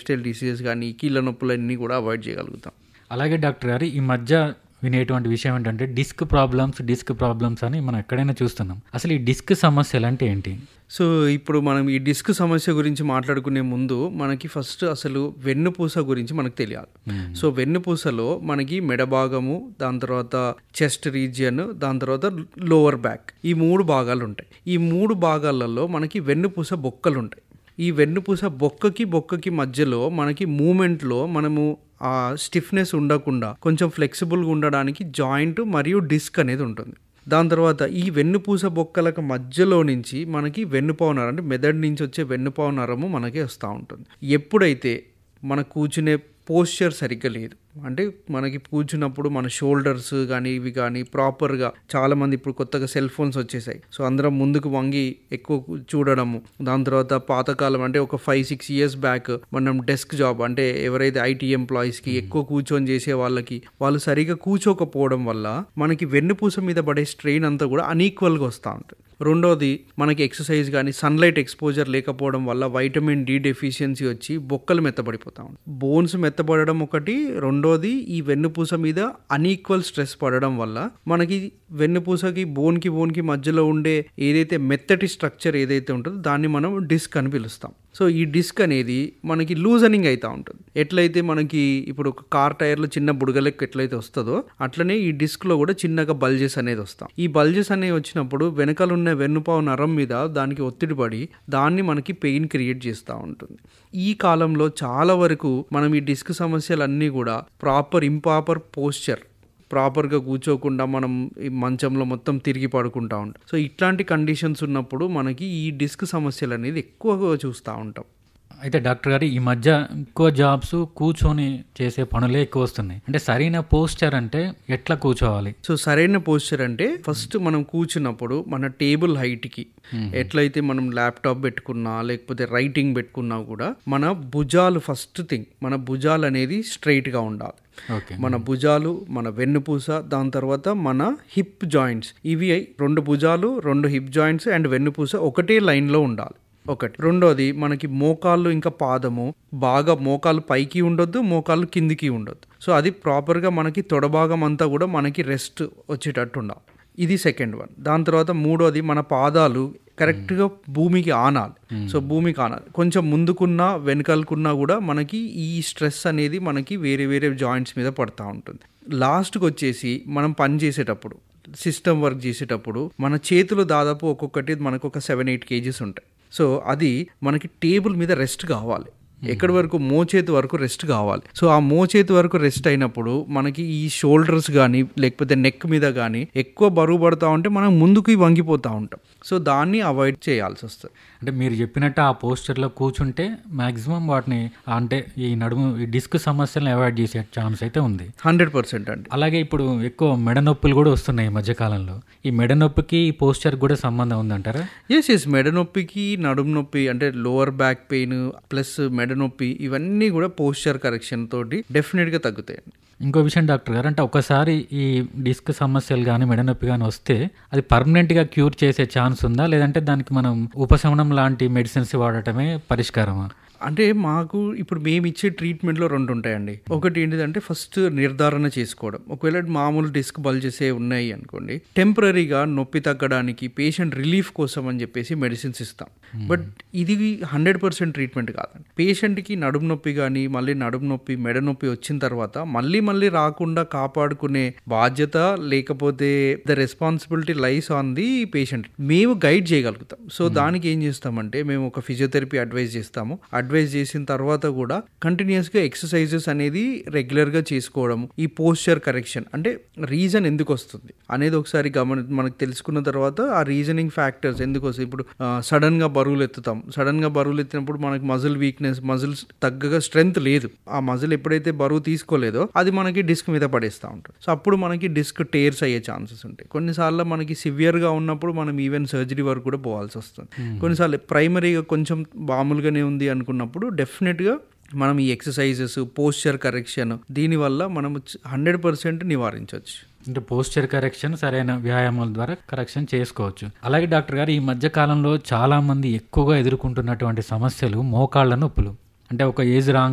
style diseases కానీ కీళ్ళ నొప్పులన్నీ కూడా అవాయిడ్ చేయగలుగుతాం అలాగే డాక్టర్ గారు ఈ మధ్య వినేటువంటి విషయం ఏంటంటే డిస్క్ ప్రాబ్లమ్స్ డిస్క్ ప్రాబ్లమ్స్ అని మనం ఎక్కడైనా చూస్తున్నాం అసలు ఈ డిస్క్ సమస్యలు అంటే ఏంటి సో ఇప్పుడు మనం ఈ డిస్క్ సమస్య గురించి మాట్లాడుకునే ముందు మనకి ఫస్ట్ అసలు వెన్నుపూస గురించి మనకు తెలియాలి సో వెన్నుపూసలో మనకి మెడ భాగము దాని తర్వాత చెస్ట్ రీజియన్ దాని తర్వాత లోవర్ బ్యాక్ ఈ మూడు భాగాలు ఉంటాయి ఈ మూడు భాగాలలో మనకి వెన్నుపూస బొక్కలు ఉంటాయి ఈ వెన్నుపూస బొక్కకి బొక్కకి మధ్యలో మనకి మూమెంట్లో మనము ఆ స్టిఫ్నెస్ ఉండకుండా కొంచెం ఫ్లెక్సిబుల్గా ఉండడానికి జాయింట్ మరియు డిస్క్ అనేది ఉంటుంది దాని తర్వాత ఈ వెన్నుపూస బొక్కలకు మధ్యలో నుంచి మనకి వెన్నుపావు నరం అంటే మెదడు నుంచి వచ్చే వెన్నుపావు నరము మనకి వస్తూ ఉంటుంది ఎప్పుడైతే మన కూర్చునే పోస్చర్ సరిగ్గా లేదు అంటే మనకి కూర్చున్నప్పుడు మన షోల్డర్స్ కానీ ఇవి కానీ ప్రాపర్గా చాలామంది ఇప్పుడు కొత్తగా సెల్ ఫోన్స్ వచ్చేసాయి సో అందరం ముందుకు వంగి ఎక్కువ కూ- చూడడము దాని తర్వాత పాతకాలం అంటే ఒక ఫైవ్ సిక్స్ ఇయర్స్ బ్యాక్ మనం డెస్క్ జాబ్ అంటే ఎవరైతే ఐటీ ఎంప్లాయీస్కి ఎక్కువ కూర్చొని చేసే వాళ్ళకి వాళ్ళు సరిగా కూర్చోకపోవడం వల్ల మనకి వెన్నుపూస మీద పడే స్ట్రెయిన్ అంతా కూడా అన్ఈక్వల్గా వస్తూ ఉంటుంది రెండోది మనకి ఎక్సర్సైజ్ కానీ సన్లైట్ ఎక్స్పోజర్ లేకపోవడం వల్ల వైటమిన్ డి డెఫిషియన్సీ వచ్చి బొక్కలు మెత్తబడిపోతా ఉంటాయి బోన్స్ మెత్తబడడం ఒకటి రెండోది ఈ వెన్నుపూస మీద అన్ఈక్వల్ స్ట్రెస్ పడడం వల్ల మనకి వెన్నుపూసకి బోన్కి బోన్కి మధ్యలో ఉండే ఏదైతే మెత్తటి స్ట్రక్చర్ ఏదైతే ఉంటుందో దాన్ని మనం డిస్క్ అని పిలుస్తాం సో ఈ డిస్క్ అనేది మనకి లూజనింగ్ అవుతూ ఉంటుంది ఎట్లయితే మనకి ఇప్పుడు ఒక కార్ టైర్లో చిన్న బుడగలెక్క ఎట్లయితే వస్తుందో అట్లనే ఈ డిస్క్లో కూడా చిన్నగా బల్జెస్ అనేది వస్తాం ఈ బల్జెస్ అనేవి వచ్చినప్పుడు వెనకాల ఉన్న వెన్నుపావు నరం మీద దానికి ఒత్తిడి పడి దాన్ని మనకి పెయిన్ క్రియేట్ చేస్తూ ఉంటుంది ఈ కాలంలో చాలా వరకు మనం ఈ డిస్క్ సమస్యలన్నీ కూడా ప్రాపర్ ఇంపాపర్ పోస్చర్ ప్రాపర్గా కూర్చోకుండా మనం ఈ మంచంలో మొత్తం తిరిగి పడుకుంటా ఉంటాం సో ఇట్లాంటి కండిషన్స్ ఉన్నప్పుడు మనకి ఈ డిస్క్ సమస్యలు అనేది ఎక్కువగా చూస్తూ ఉంటాం అయితే డాక్టర్ గారు ఈ మధ్య ఎక్కువ జాబ్స్ కూర్చొని చేసే పనులే ఎక్కువ వస్తున్నాయి అంటే సరైన పోస్చర్ అంటే ఎట్లా కూర్చోవాలి సో సరైన పోస్చర్ అంటే ఫస్ట్ మనం కూర్చున్నప్పుడు మన టేబుల్ హైట్కి ఎట్లయితే మనం ల్యాప్టాప్ పెట్టుకున్నా లేకపోతే రైటింగ్ పెట్టుకున్నా కూడా మన భుజాలు ఫస్ట్ థింగ్ మన భుజాలు అనేది స్ట్రైట్గా ఉండాలి ఓకే మన భుజాలు మన వెన్నుపూస దాని తర్వాత మన హిప్ జాయింట్స్ ఇవి రెండు భుజాలు రెండు హిప్ జాయింట్స్ అండ్ వెన్నుపూస ఒకటే లైన్లో ఉండాలి ఒకటి రెండోది మనకి మోకాళ్ళు ఇంకా పాదము బాగా మోకాలు పైకి ఉండొద్దు మోకాళ్ళు కిందికి ఉండొద్దు సో అది ప్రాపర్గా మనకి తొడభాగం అంతా కూడా మనకి రెస్ట్ వచ్చేటట్టు ఉండాలి ఇది సెకండ్ వన్ దాని తర్వాత మూడోది మన పాదాలు కరెక్ట్గా భూమికి ఆనాలి సో భూమికి ఆనాలి కొంచెం ముందుకున్నా వెనకాలకున్నా కూడా మనకి ఈ స్ట్రెస్ అనేది మనకి వేరే వేరే జాయింట్స్ మీద పడతా ఉంటుంది లాస్ట్కి వచ్చేసి మనం పని చేసేటప్పుడు సిస్టమ్ వర్క్ చేసేటప్పుడు మన చేతులు దాదాపు ఒక్కొక్కటి మనకు ఒక సెవెన్ ఎయిట్ కేజీస్ ఉంటాయి సో అది మనకి టేబుల్ మీద రెస్ట్ కావాలి ఎక్కడి వరకు మోచేతి వరకు రెస్ట్ కావాలి సో ఆ మోచేతి వరకు రెస్ట్ అయినప్పుడు మనకి ఈ షోల్డర్స్ కానీ లేకపోతే నెక్ మీద కానీ ఎక్కువ బరువు పడతా ఉంటే మనం ముందుకు వంగిపోతూ ఉంటాం సో దాన్ని అవాయిడ్ చేయాల్సి వస్తుంది అంటే మీరు చెప్పినట్టు ఆ పోస్చర్లో కూర్చుంటే మాక్సిమం వాటిని అంటే ఈ నడుము ఈ డిస్క్ సమస్యలను అవాయిడ్ చేసే ఛాన్స్ అయితే ఉంది హండ్రెడ్ పర్సెంట్ అండి అలాగే ఇప్పుడు ఎక్కువ మెడ నొప్పులు కూడా వస్తున్నాయి ఈ మధ్యకాలంలో ఈ మెడ నొప్పికి ఈ పోస్చర్ కూడా సంబంధం ఉందంటారా ఎస్ ఎస్ మెడ నొప్పికి నడుము నొప్పి అంటే లోవర్ బ్యాక్ పెయిన్ ప్లస్ మెడ నొప్పి ఇవన్నీ కూడా పోస్చర్ కరెక్షన్ తోటి డెఫినెట్గా తగ్గుతాయండి ఇంకో విషయం డాక్టర్ గారు అంటే ఒకసారి ఈ డిస్క్ సమస్యలు కానీ మెడ నొప్పి కానీ వస్తే అది పర్మనెంట్గా క్యూర్ చేసే ఛాన్స్ ఉందా లేదంటే దానికి మనం ఉపశమనం లాంటి మెడిసిన్స్ వాడటమే పరిష్కారమా అంటే మాకు ఇప్పుడు మేము ఇచ్చే ట్రీట్మెంట్లో రెండు ఉంటాయండి ఒకటి ఏంటిదంటే ఫస్ట్ నిర్ధారణ చేసుకోవడం ఒకవేళ మామూలు డిస్క్ బల్జెసే ఉన్నాయి అనుకోండి టెంపరీగా నొప్పి తగ్గడానికి పేషెంట్ రిలీఫ్ కోసం అని చెప్పేసి మెడిసిన్స్ ఇస్తాం బట్ ఇది హండ్రెడ్ పర్సెంట్ ట్రీట్మెంట్ కాదండి పేషెంట్కి నడుము నొప్పి కానీ మళ్ళీ నడుము నొప్పి మెడ నొప్పి వచ్చిన తర్వాత మళ్ళీ మళ్ళీ రాకుండా కాపాడుకునే బాధ్యత లేకపోతే the responsibility lies on the patient మేము గైడ్ చేయగలుగుతాం సో దానికి ఏం చేస్తామంటే మేము ఒక ఫిజియోథెరపీ అడ్వైస్ చేస్తాము అడ్వైస్ చేసిన తర్వాత కూడా కంటిన్యూస్గా ఎక్సర్సైజెస్ అనేది రెగ్యులర్గా చేసుకోవడం ఈ పోస్చర్ కరెక్షన్ అంటే రీజన్ ఎందుకు వస్తుంది అనేది ఒకసారి గమని మనకు తెలుసుకున్న తర్వాత ఆ రీజనింగ్ ఫ్యాక్టర్స్ ఎందుకు వస్తాయి ఇప్పుడు సడన్ గా బరువులు ఎత్తుతాం సడన్ గా బరువులు ఎత్తినప్పుడు మనకి మజిల్ వీక్నెస్ మజిల్స్ తగ్గగా స్ట్రెంగ్త్ లేదు ఆ మజిల్ ఎప్పుడైతే బరువు తీసుకోలేదో అది మనకి డిస్క్ మీద పడేస్తూ ఉంటుంది సో అప్పుడు మనకి డిస్క్ టేర్స్ అయ్యే ఛాన్సెస్ ఉంటాయి కొన్నిసార్లు మనకి సివియర్ గా ఉన్నప్పుడు మనం ఈవెన్ సర్జరీ వరకు కూడా పోవాల్సి వస్తుంది కొన్నిసార్లు ప్రైమరీగా కొంచెం మామూలుగానే ఉంది అనుకున్నప్పుడు డెఫినెట్గా మనం ఈ ఎక్సర్సైజెస్ పోస్చర్ కరెక్షన్ దీనివల్ల మనం హండ్రెడ్ పర్సెంట్ నివారించవచ్చు అంటే పోస్చర్ కరెక్షన్ సరైన వ్యాయామాల ద్వారా కరెక్షన్ చేసుకోవచ్చు అలాగే డాక్టర్ గారు ఈ మధ్య కాలంలో చాలా మంది ఎక్కువగా ఎదుర్కొంటున్నటువంటి సమస్యలు మోకాళ్ళ నొప్పులు అంటే ఒక ఏజ్ రాంగ్